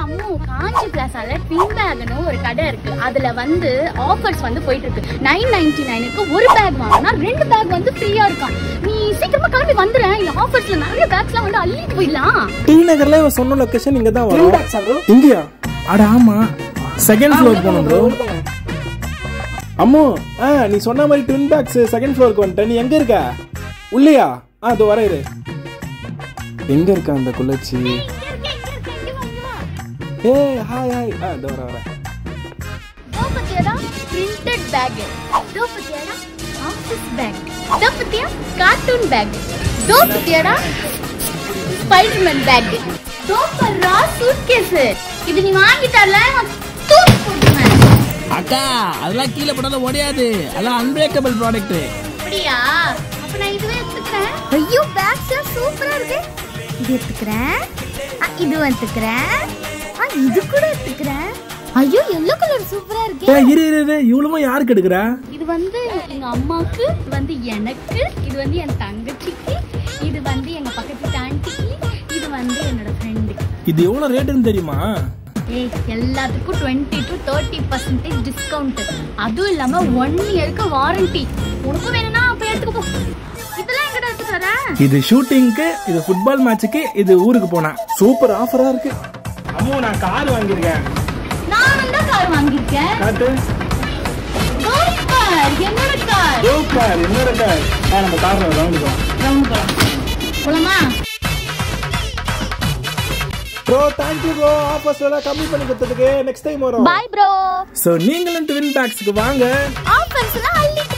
அம்மு காஞ்சி பிளாசால twin பேக்னு ஒரு கடை இருக்கு அதுல வந்து ஆஃபர்ஸ் வந்து போயிட்டு இருக்கு நைன் நைன்டி நைனுக்கு ஒரு பேக் வாங்கினா ரெண்டு பேக் வந்து ஃப்ரீயா இருக்கான் நீ சீக்கிரமா கிளம்பி வந்துடுற இந்த ஆஃபர்ஸ்ல நிறைய பேக்ஸ்லாம் வந்து அள்ளிட்டு போயிடலாம் டி நகர்ல இவன் சொன்ன லொகேஷன் இங்க தான் வரும் இங்கயா அட ஆமா செகண்ட் ஃப்ளோர் போகணும் ப்ரோ அம்மு ஆ நீ சொன்ன மாதிரி ட்வின் பேக்ஸ் செகண்ட் ஃப்ளோருக்கு வந்துட்ட நீ எங்க இருக்க உள்ளையா ஆ அதோ வர இரு எங்க இருக்க அந்த குள்ளச்சி ஏ ஹாய் ஹாய் ஆ இதோ வர வர இதோ பத்தியாடா printed bag இதோ பத்தியாடா ஆஃபீஸ் பேக் இதோ பத்தியா கார்ட்டூன் பேக் இதோ பத்தியாடா ஸ்பைடர்மேன் பேக் இதோ பர்றா சூட்கேஸ் இது நீ வாங்கிட்டல நான் தூக்கி போட்டுருவேன் அக்கா அதெல்லாம் கீழே போட்டாலும் உடையாது அதெல்லாம் அன்பிரேக்கபிள் ப்ராடக்ட் அப்படியா அப்ப நான் இதுவே எடுத்துக்கிறேன் ஐயோ பேக்ஸ் சூப்பரா இருக்கு இது எடுத்துக்கிறேன் ஆ, இது எடுத்துக்கிறேன் ஆ, இது கூட எடுத்துக்கிறேன் ஐயோ எல்லோ கலர் சூப்பரா இருக்கு ஏ இரு இரு இரு இவ்வளவு யாருக்கு எடுக்கிற இது வந்து எங்க அம்மாக்கு இது வந்து எனக்கு இது வந்து என் தங்கச்சிக்கு இது வந்து எங்க பக்கத்து ஆண்டிக்கு இது வந்து என்னோட ஃப்ரெண்டுக்கு இது எவ்வளவு ரேட்டுன்னு தெரியுமா ஏய் எல்லாத்துக்கும் twenty to thirty percentage discount அதுவும் இல்லாம ஒன் இயருக்கு வாரண்டி உனக்கும் வேணும்னா போய் எடுத்துக்க போ இதெல்லாம் எங்கிட்ட எடுத்து வரேன் இது ஷூட்டிங்க்கு இது ஃபுட்பால் மேட்ச்சுக்கு இது ஊருக்கு போனா சூப்பர் ஆஃபரா இருக்கு அம்மு நான் கார் வாங்கியிருக்கேன் நான் வந்து கார் வாங்கியிருக்கேன் காட்டு சூப்பர் என்னோட கார் சூப்பர் என்னோட கார் ஆ நம்ம கார்ல வாங்கிக்கலாம் ரவுண்ட் போலாம் போலாமா ப்ரோ தேங்க்யூ ப்ரோ ஆஃபர்ஸ் எல்லாம் கம்மி பண்ணி கொடுத்ததுக்கு நெக்ஸ்ட் டைம் வரும் பாய் ப்ரோ ஸோ நீங்களும் ட்வின் பேக்ஸ்க்கு வாங்க ஆஃபர்ஸ்லாம் அள்ளிட்டு